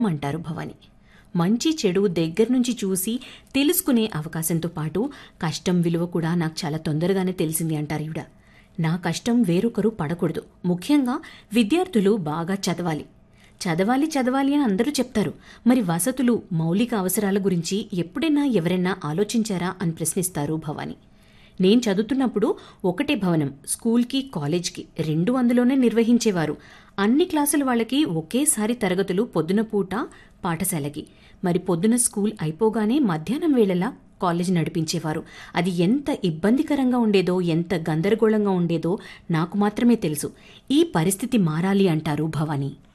అంటారు భవాని మంచి చెడు దగ్గర నుంచి చూసి తెలుసుకునే అవకాశంతో పాటు కష్టం విలువ కూడా నాకు చాలా తొందరగానే తెలిసింది అంటారు ఈవిడ నా కష్టం వేరొకరు పడకూడదు ముఖ్యంగా విద్యార్థులు బాగా చదవాలి చదవాలి చదవాలి అని అందరూ చెప్తారు మరి వసతులు మౌలిక అవసరాల గురించి ఎప్పుడైనా ఎవరైనా ఆలోచించారా అని ప్రశ్నిస్తారు భవాని నేను చదువుతున్నప్పుడు ఒకటే భవనం స్కూల్కి కాలేజ్కి రెండు అందులోనే నిర్వహించేవారు అన్ని క్లాసుల వాళ్ళకి ఒకేసారి తరగతులు పొద్దున పూట పాఠశాలకి మరి పొద్దున స్కూల్ అయిపోగానే మధ్యాహ్నం వేళలా కాలేజ్ నడిపించేవారు అది ఎంత ఇబ్బందికరంగా ఉండేదో ఎంత గందరగోళంగా ఉండేదో నాకు మాత్రమే తెలుసు ఈ పరిస్థితి మారాలి అంటారు భవానీ